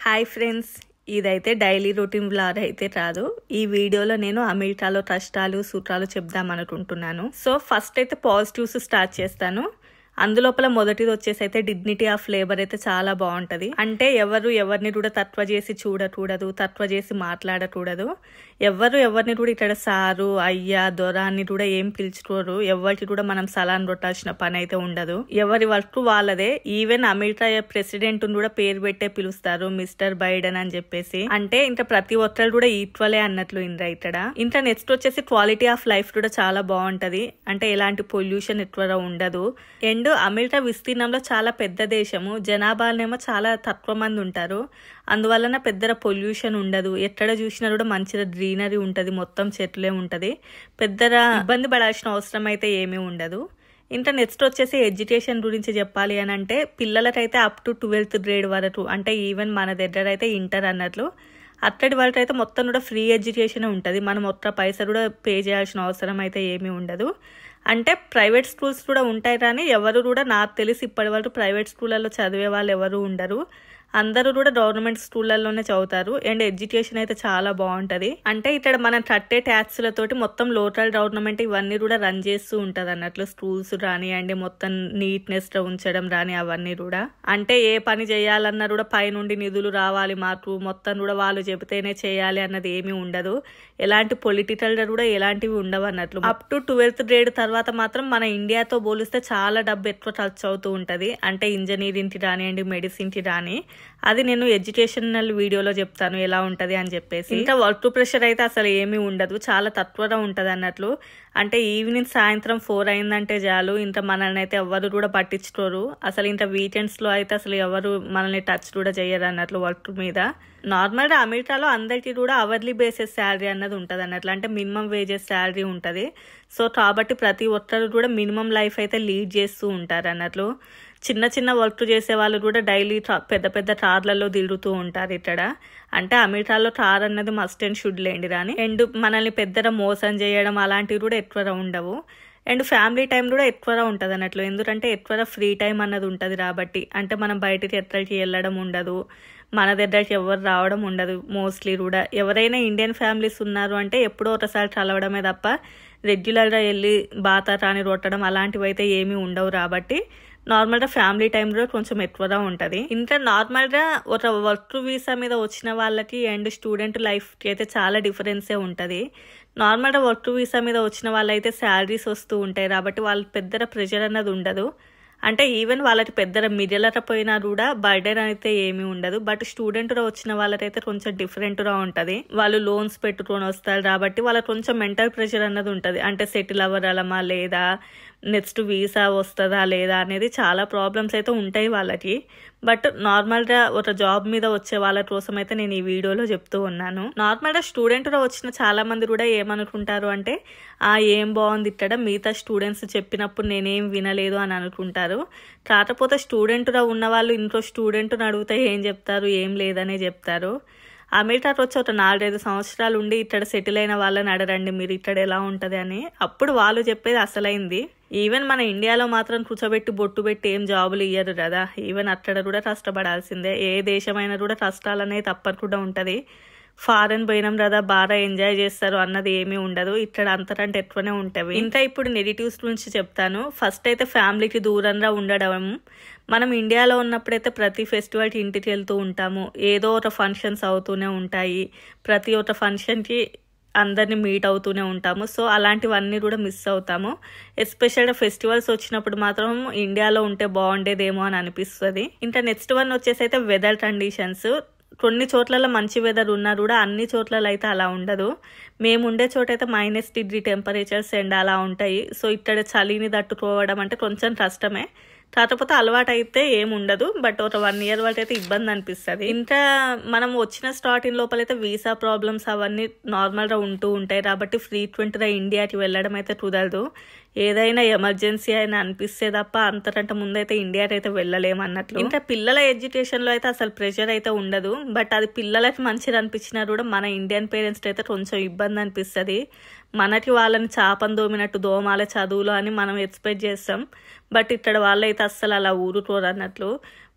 hi friends ఇదైతే daily routine blog అయితే కాదు ఈ వీడియోలో నేను అమెరికాలో కష్టాలు సూత్రాలు చెప్దాం అనుకుంటున్నాను సో ఫస్ట్ అయితే పాజిటివ్స్ స్టార్ట్ చేస్తాను అందులోపల మొదటిది వచ్చేసి అయితే డిగ్నిటీ ఆఫ్ లేబర్ అయితే చాలా బాగుంటది అంటే ఎవరు ఎవరిని కూడా తత్వ చేసి చూడకూడదు తత్వ చేసి మాట్లాడకూడదు ఎవరు ఎవరిని కూడా ఇక్కడ సారు అయ్యా దొర అని కూడా ఏం పిలుచుకోరు ఎవరికి కూడా మనం సలాన్ కొట్టాల్సిన పని అయితే ఉండదు ఎవరి వర్క్ వాళ్ళదే ఈవెన్ అమెరికా ప్రెసిడెంట్ కూడా పేరు పెట్టే పిలుస్తారు మిస్టర్ బైడెన్ అని చెప్పేసి అంటే ఇంకా ప్రతి ఒక్కరు కూడా ఈక్వలే అన్నట్లు ఇంద్ర ఇక్కడ ఇంకా నెక్స్ట్ వచ్చేసి క్వాలిటీ ఆఫ్ లైఫ్ కూడా చాలా బాగుంటది అంటే ఎలాంటి పొల్యూషన్ ఎక్కువగా ఉండదు అండ్ అమెరికా విస్తీర్ణంలో చాలా పెద్ద దేశము జనాభానేమో చాలా తక్కువ మంది ఉంటారు అందువలన పెద్ద పొల్యూషన్ ఉండదు ఎక్కడ చూసినా కూడా మంచిగా గ్రీనరీ ఉంటది మొత్తం చెట్లే ఉంటది పెద్ద ఇబ్బంది పడాల్సిన అవసరం అయితే ఏమీ ఉండదు ఇంకా నెక్స్ట్ వచ్చేసి ఎడ్యుకేషన్ గురించి చెప్పాలి అని అంటే పిల్లలకైతే అప్ టు ట్వెల్త్ గ్రేడ్ వరకు అంటే ఈవెన్ మన దగ్గర అయితే ఇంటర్ అన్నట్లు అట్టడి వాళ్ళకి అయితే మొత్తం కూడా ఫ్రీ ఎడ్యుకేషన్ ఉంటుంది మనం మొత్తం పైసలు కూడా పే చేయాల్సిన అవసరం అయితే ఏమీ ఉండదు అంటే ప్రైవేట్ స్కూల్స్ కూడా ఉంటాయి కానీ ఎవరు కూడా నాకు తెలిసి ఇప్పటి వరకు ప్రైవేట్ స్కూళ్ళలో చదివే వాళ్ళు ఎవరు ఉండరు అందరూ కూడా గవర్నమెంట్ స్కూళ్ళల్లోనే చదువుతారు అండ్ ఎడ్యుకేషన్ అయితే చాలా బాగుంటది అంటే ఇక్కడ మనం కట్టే ట్యాక్స్లతోటి మొత్తం లోకల్ గవర్నమెంట్ ఇవన్నీ కూడా రన్ చేస్తూ ఉంటది అన్నట్లు స్కూల్స్ రానియండి మొత్తం నీట్నెస్ ఉంచడం రాని అవన్నీ కూడా అంటే ఏ పని చేయాలన్నా కూడా పైనుండి నిధులు రావాలి మాకు మొత్తం కూడా వాళ్ళు చెబితేనే చేయాలి అన్నది ఏమీ ఉండదు ఎలాంటి పొలిటికల్ కూడా ఎలాంటివి ఉండవు అన్నట్లు అప్ టు ట్వెల్త్ గ్రేడ్ తర్వాత మాత్రం మన ఇండియాతో పోలిస్తే చాలా డబ్బు ఎక్కువ ఖర్చు అవుతూ ఉంటది అంటే ఇంజనీరింగ్ కి రానియండి మెడిసిన్ కి రాని అది నేను ఎడ్యుకేషనల్ వీడియోలో చెప్తాను ఎలా ఉంటది అని చెప్పేసి ఇంకా వర్క్ ప్రెషర్ అయితే అసలు ఏమీ ఉండదు చాలా తక్కువగా ఉంటది అన్నట్లు అంటే ఈవినింగ్ సాయంత్రం ఫోర్ అయిందంటే చాలు ఇంత మనల్ని అయితే ఎవరు కూడా పట్టించుకోరు అసలు ఇంత వీకెండ్స్ లో అయితే అసలు ఎవరు మనల్ని టచ్ కూడా చేయరు అన్నట్లు వర్క్ మీద నార్మల్గా అమెరికాలో అందరికీ కూడా అవర్లీ బేసిస్ శాలరీ అన్నది ఉంటుంది అన్నట్లు అంటే మినిమం వేజెస్ శాలరీ ఉంటుంది సో కాబట్టి ప్రతి ఒక్కరు కూడా మినిమం లైఫ్ అయితే లీడ్ చేస్తూ ఉంటారు అన్నట్లు చిన్న చిన్న వర్క్ చేసే వాళ్ళు కూడా డైలీ పెద్ద పెద్ద కార్లలో తిరుగుతూ ఉంటారు ఇక్కడ అంటే అమెరికాలో కార్ అన్నది మస్ట్ అండ్ షుడ్ లేండి రాని అండ్ మనల్ని పెద్దగా మోసం చేయడం అలాంటివి కూడా ఎక్కువగా ఉండవు అండ్ ఫ్యామిలీ టైం కూడా ఎక్కువగా ఉంటుంది అన్నట్లు ఎందుకంటే ఎక్కువగా ఫ్రీ టైం అన్నది ఉంటుంది కాబట్టి అంటే మనం బయటికి ఎక్కడికి వెళ్ళడం ఉండదు మన దగ్గరికి ఎవరు రావడం ఉండదు మోస్ట్లీ కూడా ఎవరైనా ఇండియన్ ఫ్యామిలీస్ ఉన్నారు అంటే ఎప్పుడో ఒకసారి కలవడమే తప్ప రెగ్యులర్గా వెళ్ళి బాత రాని రొట్టడం అలాంటివి అయితే ఏమీ ఉండవు కాబట్టి నార్మల్గా ఫ్యామిలీ టైం కూడా కొంచెం ఎక్కువగా ఉంటుంది ఇంకా నార్మల్గా ఒక వర్క్ వీసా మీద వచ్చిన వాళ్ళకి అండ్ స్టూడెంట్ లైఫ్కి అయితే చాలా డిఫరెన్సే ఉంటుంది నార్మల్గా వర్క్ వీసా మీద వచ్చిన వాళ్ళైతే శాలరీస్ వస్తూ ఉంటాయి కాబట్టి వాళ్ళ పెద్ద ప్రెషర్ అన్నది ఉండదు అంటే ఈవెన్ వాళ్ళకి పెద్ద మిడిలట పోయినా కూడా బర్డెన్ అయితే ఏమీ ఉండదు బట్ స్టూడెంట్గా వచ్చిన వాళ్ళకైతే కొంచెం డిఫరెంట్గా ఉంటుంది వాళ్ళు లోన్స్ పెట్టుకొని వస్తారు కాబట్టి వాళ్ళకి కొంచెం మెంటల్ ప్రెషర్ అన్నది ఉంటుంది అంటే సెటిల్ అవ్వగలమా లేదా నెక్స్ట్ వీసా వస్తుందా లేదా అనేది చాలా ప్రాబ్లమ్స్ అయితే ఉంటాయి వాళ్ళకి బట్ నార్మల్గా ఒక జాబ్ మీద వచ్చే వాళ్ళ కోసం అయితే నేను ఈ వీడియోలో చెప్తూ ఉన్నాను నార్మల్గా స్టూడెంట్గా వచ్చిన చాలా మంది కూడా ఏమనుకుంటారు అంటే ఆ ఏం బాగుంది ఇక్కడ మిగతా స్టూడెంట్స్ చెప్పినప్పుడు నేనేం వినలేదు అని అనుకుంటారు కాకపోతే స్టూడెంట్గా ఉన్న వాళ్ళు ఇంకో స్టూడెంట్ని అడిగితే ఏం చెప్తారు ఏం లేదనే చెప్తారు అమెరికాకి వచ్చి ఒక నాలుగైదు సంవత్సరాలు ఉండి ఇక్కడ సెటిల్ అయిన వాళ్ళని అడగండి మీరు ఇక్కడ ఎలా ఉంటుంది అని అప్పుడు వాళ్ళు చెప్పేది అసలైంది ఈవెన్ మన ఇండియాలో మాత్రం కూర్చోబెట్టి బొట్టు పెట్టి ఏం జాబులు ఇయ్యరు కదా ఈవెన్ అక్కడ కూడా కష్టపడాల్సిందే ఏ దేశమైనా కూడా కష్టాలనే తప్పకుండా ఉంటుంది ఫారెన్ పోయినాం కదా బాగా ఎంజాయ్ చేస్తారు అన్నది ఏమీ ఉండదు ఇక్కడ అంతకంటే ఎక్కువనే ఉంటాయి ఇంకా ఇప్పుడు నెగిటివ్స్ గురించి చెప్తాను ఫస్ట్ అయితే ఫ్యామిలీకి దూరంగా ఉండడం మనం ఇండియాలో ఉన్నప్పుడైతే ప్రతి ఫెస్టివల్కి ఇంటికి వెళ్తూ ఉంటాము ఏదో ఒక ఫంక్షన్స్ అవుతూనే ఉంటాయి ప్రతి ఒక్క ఫంక్షన్కి అందరినీ మీట్ అవుతూనే ఉంటాము సో అలాంటివన్నీ కూడా మిస్ అవుతాము ఎస్పెషల్గా ఫెస్టివల్స్ వచ్చినప్పుడు మాత్రం ఇండియాలో ఉంటే బాగుండేదేమో అని అనిపిస్తుంది ఇంకా నెక్స్ట్ వన్ వచ్చేసి అయితే వెదర్ కండిషన్స్ కొన్ని చోట్లలో మంచి వెదర్ ఉన్నా కూడా అన్ని చోట్లలో అయితే అలా ఉండదు మేము ఉండే చోట అయితే మైనస్ డిగ్రీ టెంపరేచర్స్ ఎండ అలా ఉంటాయి సో ఇక్కడ చలిని తట్టుకోవడం అంటే కొంచెం కష్టమే కాకపోతే అలవాటు అయితే ఏం ఉండదు బట్ ఒక వన్ ఇయర్ వరకు అయితే ఇబ్బంది అనిపిస్తుంది ఇంకా మనం వచ్చిన స్టార్టింగ్ లోపల అయితే వీసా ప్రాబ్లమ్స్ అవన్నీ నార్మల్గా ఉంటూ ఉంటాయి కాబట్టి ఫ్రీక్వెంట్గా ఇండియాకి వెళ్ళడం అయితే కుదరదు ఏదైనా ఎమర్జెన్సీ అయినా అనిపిస్తే తప్ప అంతకంటే ముందైతే ఇండియాకి అయితే వెళ్ళలేము అన్నట్లు ఇంకా పిల్లల ఎడ్యుకేషన్ లో అయితే అసలు ప్రెషర్ అయితే ఉండదు బట్ అది పిల్లలకి మంచిది అనిపించినా కూడా మన ఇండియన్ పేరెంట్స్ అయితే కొంచెం ఇబ్బంది అనిపిస్తుంది మనకి వాళ్ళని చాపం దోమినట్టు దోమాల చదువులు అని మనం ఎక్స్పెక్ట్ చేస్తాం బట్ ఇక్కడ వాళ్ళైతే అస్సలు అలా ఊరుకోరు అన్నట్లు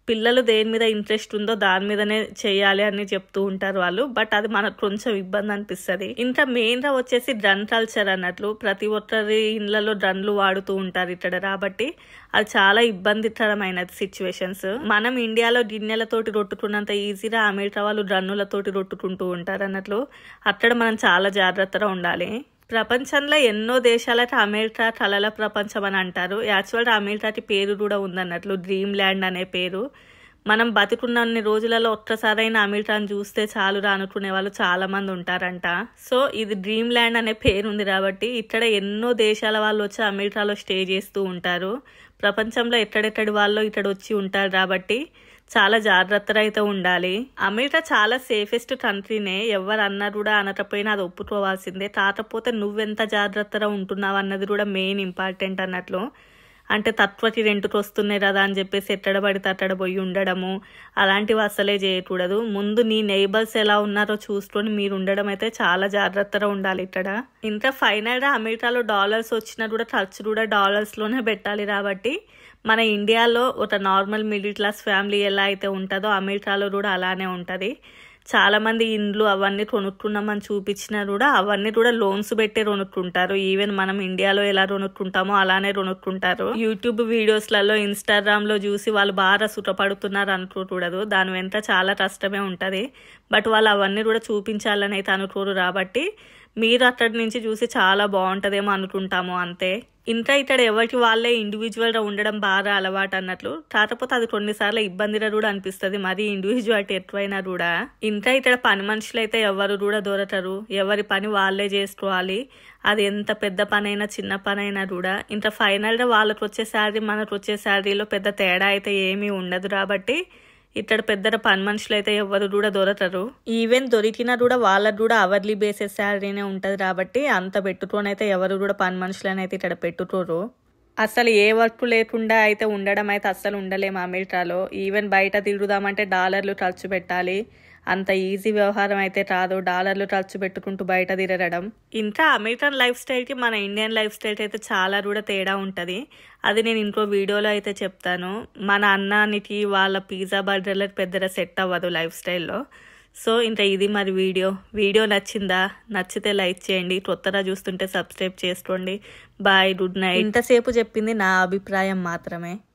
పిల్లలు దేని మీద ఇంట్రెస్ట్ ఉందో దాని మీదనే చేయాలి అని చెప్తూ ఉంటారు వాళ్ళు బట్ అది మనకు కొంచెం ఇబ్బంది అనిపిస్తుంది ఇంకా మెయిన్ గా వచ్చేసి డ్రన్ కల్చర్ అన్నట్లు ప్రతి ఒక్కరి ఇళ్లలో డ్రన్లు వాడుతూ ఉంటారు ఇక్కడ కాబట్టి అది చాలా ఇబ్బందికరమైనది సిచ్యువేషన్స్ మనం ఇండియాలో గిన్నెలతోటి రొట్టుకున్నంత ఈజీగా అమెరికా వాళ్ళు డ్రన్నులతోటి రొట్టుకుంటూ ఉంటారు అన్నట్లు అక్కడ మనం చాలా జాగ్రత్తగా ఉండాలి ప్రపంచంలో ఎన్నో దేశాలకి అమెరికా కళల ప్రపంచం అని అంటారు యాక్చువల్గా అమెరికాకి పేరు కూడా ఉందన్నట్లు డ్రీమ్ ల్యాండ్ అనే పేరు మనం బతుకున్నన్ని రోజులలో ఒక్కసారైన అమెరికాను చూస్తే చాలు అనుకునే వాళ్ళు చాలా మంది ఉంటారంట సో ఇది డ్రీమ్ ల్యాండ్ అనే పేరు ఉంది కాబట్టి ఇక్కడ ఎన్నో దేశాల వాళ్ళు వచ్చి అమెరికాలో స్టే చేస్తూ ఉంటారు ప్రపంచంలో ఎక్కడెక్కడి వాళ్ళు ఇక్కడ వచ్చి ఉంటారు కాబట్టి చాలా జాగ్రత్తగా అయితే ఉండాలి అమెరికా చాలా సేఫెస్ట్ కంట్రీనే ఎవరు అన్నా కూడా అనకపోయినా అది ఒప్పుకోవాల్సిందే కాకపోతే నువ్వెంత జాగ్రత్తగా ఉంటున్నావు అన్నది కూడా మెయిన్ ఇంపార్టెంట్ అన్నట్లు అంటే తత్వకి రెంట్కి వస్తున్నాయి కదా అని చెప్పేసి ఎట్టడ పడితే అట్టడ పోయి ఉండడము అలాంటివి అసలే చేయకూడదు ముందు నీ నైబర్స్ ఎలా ఉన్నారో చూసుకొని మీరు ఉండడం అయితే చాలా జాగ్రత్తగా ఉండాలి ఇక్కడ ఇంకా ఫైనల్గా అమెరికాలో డాలర్స్ వచ్చినా కూడా ఖర్చు కూడా డాలర్స్లోనే పెట్టాలి కాబట్టి మన ఇండియాలో ఒక నార్మల్ మిడిల్ క్లాస్ ఫ్యామిలీ ఎలా అయితే ఉంటుందో అమెరికాలో కూడా అలానే ఉంటుంది చాలా మంది ఇండ్లు అవన్నీ కొనుక్కున్నామని చూపించినా కూడా అవన్నీ కూడా లోన్స్ పెట్టే కొనుక్కుంటారు ఈవెన్ మనం ఇండియాలో ఎలా కొనుక్కుంటామో అలానే కొనుక్కుంటారు యూట్యూబ్ వీడియోస్లలో ఇన్స్టాగ్రామ్ లో చూసి వాళ్ళు బాగా సుఖపడుతున్నారు అనుకోకూడదు దాని వెంట చాలా కష్టమే ఉంటది బట్ వాళ్ళు అవన్నీ కూడా చూపించాలని అయితే అనుకోరు కాబట్టి మీరు అక్కడి నుంచి చూసి చాలా బాగుంటదేమో అనుకుంటాము అంతే ఇంకా ఇక్కడ ఎవరికి వాళ్ళే ఇండివిజువల్ గా ఉండడం బాగా అలవాటు అన్నట్లు కాకపోతే అది కొన్నిసార్లు ఇబ్బందిగా కూడా అనిపిస్తుంది మరి ఇండివిజువాలిటీ ఎక్కువైనా కూడా ఇంకా ఇక్కడ పని మనుషులు అయితే ఎవరు కూడా దొరకరు ఎవరి పని వాళ్ళే చేసుకోవాలి అది ఎంత పెద్ద పనైనా చిన్న పనైనా కూడా ఇంకా ఫైనల్ గా వాళ్ళకి వచ్చే శాలరీ మనకు వచ్చే శాలరీలో పెద్ద తేడా అయితే ఏమీ ఉండదు కాబట్టి ఇక్కడ పెద్ద పని మనుషులు అయితే ఎవరు కూడా దొరకరు ఈవెన్ దొరికినా కూడా వాళ్ళకు కూడా అవర్లీ బేసిస్ శాలరీనే ఉంటది కాబట్టి అంత పెట్టుకోనైతే ఎవరు కూడా పని మనుషులని అయితే ఇక్కడ పెట్టుకోరు అసలు ఏ వర్క్ లేకుండా అయితే ఉండడం అయితే అస్సలు ఉండలేము అమెరికాలో ఈవెన్ బయట తిరుగుదామంటే డాలర్లు ఖర్చు పెట్టాలి అంత ఈజీ వ్యవహారం అయితే కాదు డాలర్లు ఖర్చు పెట్టుకుంటూ బయట తిరగడం ఇంకా అమెరికన్ లైఫ్ స్టైల్కి మన ఇండియన్ లైఫ్ స్టైల్కి అయితే చాలా కూడా తేడా ఉంటుంది అది నేను ఇంకో వీడియోలో అయితే చెప్తాను మన అన్నానికి వాళ్ళ పిజ్జా బర్గర్లకు పెద్దగా సెట్ అవ్వదు లైఫ్ స్టైల్లో సో ఇంకా ఇది మరి వీడియో వీడియో నచ్చిందా నచ్చితే లైక్ చేయండి కొత్తగా చూస్తుంటే సబ్స్క్రైబ్ చేసుకోండి బాయ్ గుడ్ నైట్ ఇంతసేపు చెప్పింది నా అభిప్రాయం మాత్రమే